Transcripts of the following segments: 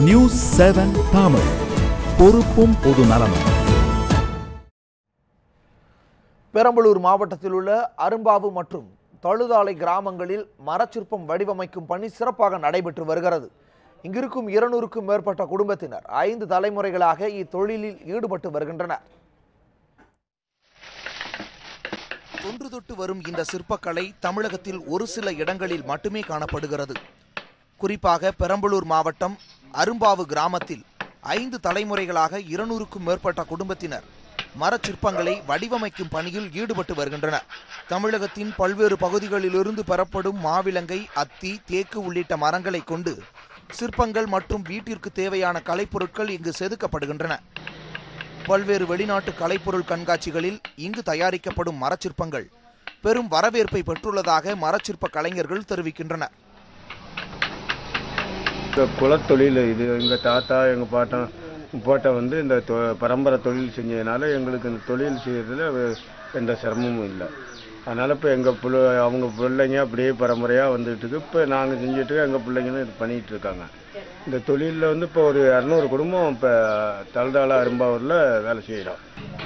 news seven Tamil பொறுப்பும் பொது நலமும் பெரம்பலூர் மாவட்டத்தில் உள்ள அரும்பாவு மற்றும் தழுதாலை கிராமங்களில் மரச்சிற்பம் வடிவமைக்கும் பணி சிறப்பாக நடைபெற்று வருகிறது இங்கிருக்கும் இருநூறுக்கும் மேற்பட்ட குடும்பத்தினர் ஐந்து தலைமுறைகளாக இத்தொழிலில் ஈடுபட்டு வருகின்றனர் தொன்று தொட்டு வரும் இந்த சிற்பக்கலை தமிழகத்தில் ஒரு சில இடங்களில் மட்டுமே காணப்படுகிறது குறிப்பாக பெரம்பலூர் மாவட்டம் அரும்பாவு கிராமத்தில் ஐந்து தலைமுறைகளாக இருநூறுக்கும் மேற்பட்ட குடும்பத்தினர் மரச்சிற்பங்களை வடிவமைக்கும் பணியில் ஈடுபட்டு வருகின்றனர் தமிழகத்தின் பல்வேறு பகுதிகளிலிருந்து பெறப்படும் மாவிலங்கை அத்தி தேக்கு உள்ளிட்ட மரங்களை கொண்டு சிற்பங்கள் மற்றும் வீட்டிற்கு தேவையான கலைப்பொருட்கள் இங்கு செதுக்கப்படுகின்றன பல்வேறு வெளிநாட்டு கலைப்பொருள் கண்காட்சிகளில் இங்கு தயாரிக்கப்படும் மரச்சிற்பங்கள் பெரும் வரவேற்பை பெற்றுள்ளதாக மரச்சிற்ப கலைஞர்கள் தெரிவிக்கின்றனர் இந்த குலத்தொழில் இது எங்கள் தாத்தா எங்கள் பாட்டன் பாட்டை வந்து இந்த தொ பரம்பரை தொழில் செஞ்சதுனால எங்களுக்கு இந்த தொழில் செய்யறதுல வே- எந்த சிரமமும் இல்லை அதனால் இப்போ எங்கள் பிள்ளை அவங்க பிள்ளைங்க அப்படியே பரம்பரையாக வந்துட்டு இருக்கு இப்போ நாங்கள் செஞ்சுட்டு எங்கள் பிள்ளைங்களும் இது பண்ணிகிட்டு இருக்காங்க இந்த தொழிலில் வந்து இப்போ ஒரு இரநூறு குடும்பம் இப்போ தலதாள அரும்பாவூரில் வேலை செய்கிறோம்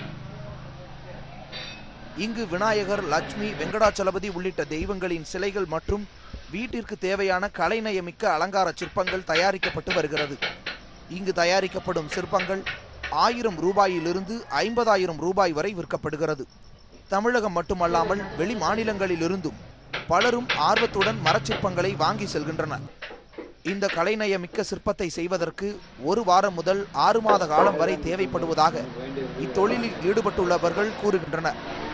இங்கு விநாயகர் லட்சுமி வெங்கடாச்சலபதி உள்ளிட்ட தெய்வங்களின் சிலைகள் மற்றும் வீட்டிற்கு தேவையான கலைநயமிக்க அலங்கார சிற்பங்கள் தயாரிக்கப்பட்டு வருகிறது இங்கு தயாரிக்கப்படும் சிற்பங்கள் ஆயிரம் ரூபாயிலிருந்து ஐம்பதாயிரம் ரூபாய் வரை விற்கப்படுகிறது தமிழகம் மட்டுமல்லாமல் வெளி மாநிலங்களிலிருந்தும் பலரும் ஆர்வத்துடன் மரச்சிற்பங்களை வாங்கி செல்கின்றனர் இந்த கலைநயமிக்க சிற்பத்தை செய்வதற்கு ஒரு வாரம் முதல் ஆறு மாத காலம் வரை தேவைப்படுவதாக இத்தொழிலில் ஈடுபட்டுள்ளவர்கள் கூறுகின்றனர்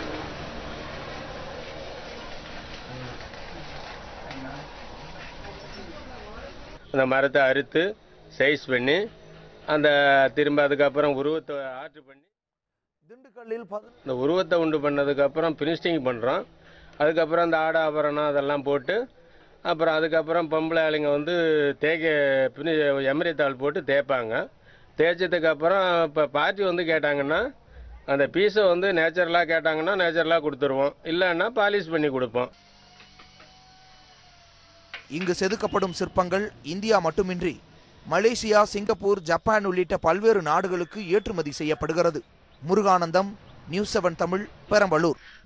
அந்த மரத்தை அறுத்து சைஸ் பண்ணி அந்த திரும்ப அதுக்கப்புறம் உருவத்தை ஆர்டர் பண்ணி திண்டுக்கல்லில் பதி- இந்த உருவத்தை உண்டு பண்ணதுக்கப்புறம் ஃபினிஷிங் பண்ணுறோம் அதுக்கப்புறம் அந்த ஆடை ஆபரணம் அதெல்லாம் போட்டு அப்புறம் அதுக்கப்புறம் பொம்பளை ஆளுங்க வந்து தேய்க்க பினி எமரி தாள் போட்டு தேய்ப்பாங்க தேய்ச்சதுக்கப்புறம் இப்போ பார்ட்டி வந்து கேட்டாங்கன்னா அந்த பீஸை வந்து நேச்சுரலாக கேட்டாங்கன்னா நேச்சுரலாக கொடுத்துருவோம் இல்லைன்னா பாலிஷ் பண்ணி கொடுப்போம் இங்கு செதுக்கப்படும் சிற்பங்கள் இந்தியா மட்டுமின்றி மலேசியா சிங்கப்பூர் ஜப்பான் உள்ளிட்ட பல்வேறு நாடுகளுக்கு ஏற்றுமதி செய்யப்படுகிறது முருகானந்தம் நியூஸ் செவன் தமிழ் பெரம்பலூர்